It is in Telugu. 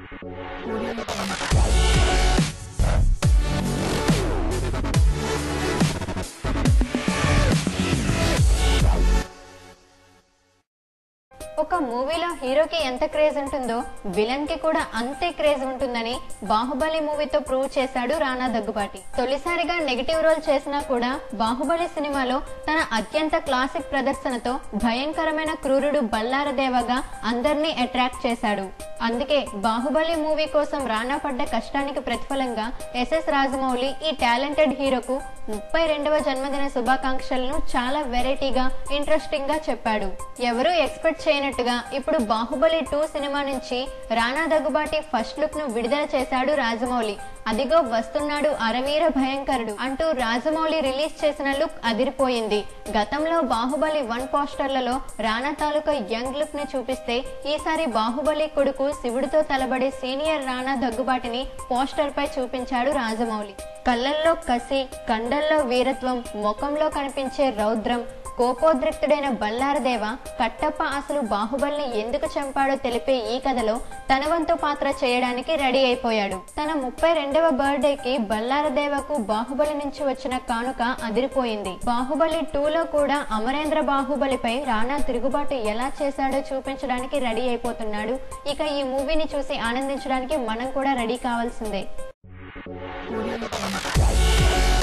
ఒక మూవీలో హీరోకి ఎంత క్రేజ్ ఉంటుందో విలన్ కి కూడా అంతే క్రేజ్ ఉంటుందని బాహుబలి మూవీతో ప్రూవ్ చేశాడు రానా దగ్గుబాటి తొలిసారిగా నెగిటివ్ రోల్ చేసినా కూడా బాహుబలి సినిమాలో తన అత్యంత క్లాసిక్ ప్రదర్శనతో భయంకరమైన క్రూరుడు బల్లారదేవగా అందర్నీ అట్రాక్ట్ చేశాడు అందుకే బాహుబలి మూవీ కోసం రానా పడ్డ కష్టానికి ప్రతిఫలంగా ఎస్ఎస్ రాజమౌళి ఈ టాలెంటెడ్ హీరోకు ముప్పై రెండవ జన్మదిన శుభాకాంక్షలను చాలా వెరైటీగా ఇంట్రెస్టింగ్ గా చెప్పాడు ఎవరూ ఎక్స్పెక్ట్ చేయనట్టుగా ఇప్పుడు బాహుబలి టూ సినిమా నుంచి రానా దగ్గుబాటి ఫస్ట్ లుక్ ను విడుదల చేశాడు రాజమౌళి అదిగో వస్తున్నాడు అరవీర భయంకరుడు అంటూ రాజమౌళి రిలీజ్ చేసిన లుక్ అదిరిపోయింది గతంలో బాహుబలి వన్ పోస్టర్లలో రానా తాలూకా యంగ్ లుక్ ని చూపిస్తే ఈసారి బాహుబలి కొడుకు శివుడితో తలబడే సీనియర్ రానా దగ్గుబాటిని పోస్టర్ పై చూపించాడు రాజమౌళి కళ్ళల్లో కసి కండల్లో వీరత్వం ముఖంలో కనిపించే రౌద్రం కోపోద్రిక్తుడైన బల్లారదేవ కట్టప్ప అసలు బాహుబలిని ఎందుకు చంపాడో తెలిపే ఈ కథలో తన వంతు పాత్ర చేయడానికి రెడీ అయిపోయాడు తన ముప్పై రెండవ బర్త్డేకి బల్లారదేవకు బాహుబలి నుంచి వచ్చిన కానుక అదిరిపోయింది బాహుబలి టూలో కూడా అమరేంద్ర బాహుబలిపై రానా తిరుగుబాటు ఎలా చేశాడో చూపించడానికి రెడీ అయిపోతున్నాడు ఇక ఈ మూవీని చూసి ఆనందించడానికి మనం కూడా రెడీ కావాల్సిందే